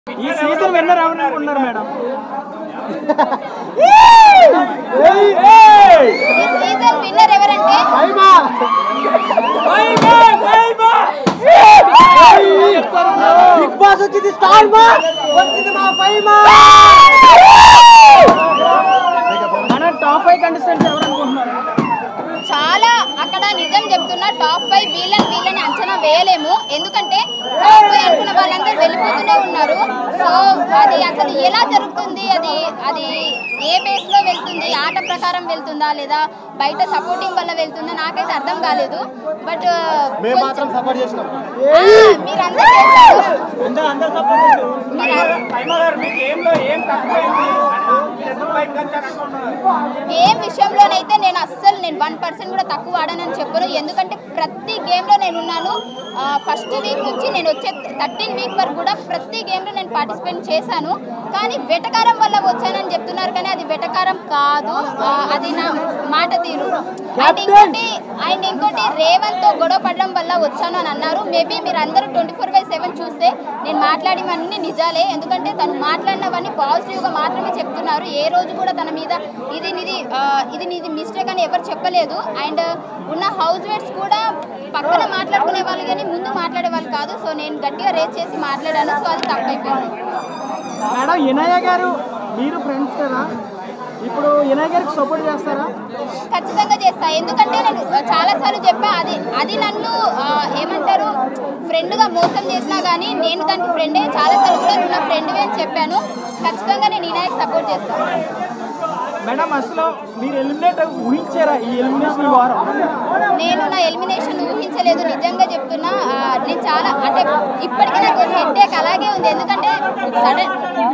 ఈ season winner ఎవరు అనుకుంటున్నారు మేడం ఈ సీజన్ విన్నర్ ఎవరంటే బిగ్ బాస్ వచ్చింది స్టార్ మా వచ్చింది మా పై మా మన టాప్ ఫైవ్ కంటెస్టెంట్స్ ఎవరు అనుకుంటున్నారు చాలా అక్కడ నిజం చెప్తున్నా టాప్ ఫైవ్ వీళ్ళని వీళ్ళని అంచనా వేయలేము ఎందుకంటే టాప్ ఫైవ్ అనుకున్న వాళ్ళందరూ వెళ్ళిపోతూనే ఉన్నారు సో అది అసలు ఎలా జరుగుతుంది అది అది ఏ బేస్ లో వెళ్తుంది ఆట ప్రకారం వెళ్తుందా లేదా బయట సపోర్టింగ్ వల్ల వెళ్తుందా నాకైతే అర్థం కాలేదు బట్ మేము మాత్రం సపోర్ట్ చేసినాం మీరందరూ చేశారు అందరూ అందరు సపోర్ట్ మీరు పైమ గారు మీ గేమ్ లో ఏం తక్కువైంది మీరు ఎందుకు బయటకు వచ్చారు అనుకుంటున్నారు గేమ్ విషయంలోనైతే నేను అస్సలు నేను వన్ పర్సెంట్ కూడా తక్కువ ఆడనని చెప్పను ఎందుకంటే ప్రతి గేమ్లో నేను ఉన్నాను ఫస్ట్ వీక్ నుంచి నేను వచ్చే థర్టీన్ వీక్ వరకు కూడా ప్రతి గేమ్లో నేను పార్టిసిపేట్ చేశాను కానీ వెటకారం వల్ల వచ్చానని చెప్తున్నారు కానీ అది వెటకారం కాదు ఆ, అది నా మాట తీరు అండ్ ఇంకోటి అండ్ ఇంకోటి రేవంత్తో గొడవ పడడం వల్ల వచ్చాను అని అన్నారు మేబీ మీరు అందరూ ట్వంటీ ఫోర్ బై సెవెన్ చూస్తే నేను మాట్లాడినవన్నీ నిజాలే ఎందుకంటే తను మాట్లాడినవన్నీ పాజిటివ్గా మాత్రమే చెప్తున్నారు ఏ రోజు కూడా తన మీద ఇది నిది ఆ, ఇది నీది మిస్టేక్ అని ఎవరు చెప్పలేదు అండ్ ఉన్న హౌస్ మేట్స్ కూడా పక్కన మాట్లాడుకునే వాళ్ళు కానీ ముందు మాట్లాడే వాళ్ళు కాదు సో నేను గట్టిగా రేస్ చేసి మాట్లాడాను సో అది తప్పైపోయింది మేడం వినయ గారు మీరు ఫ్రెండ్స్ కదా ఇప్పుడు వినయ్ గారికి సపోర్ట్ చేస్తారా ఖచ్చితంగా చేస్తా ఎందుకంటే నేను చాలాసార్లు చెప్పా అది అది నన్ను ఆ, ఏమంటారు ఫ్రెండ్గా మోసం చేసినా కానీ నేను దానికి ఫ్రెండే చాలాసార్లు కూడా నువ్వు నా ఫ్రెండ్వే అని చెప్పాను ఖచ్చితంగా నేను ఈనాయకు సపోర్ట్ చేస్తాను మేడం అసలు మీరు ఎలిమినేట్ ఊహించారా ఈ ఎలిమినేషన్ ఈ వారం నేను నా ఎలిమినేషన్ ఊహించలేదు నిజంగా చెప్తున్నా ఆ, నేను చాలా అంటే ఇప్పటికీ నాకు హెడ్ఏక్ అలాగే ఉంది ఎందుకంటే సడన్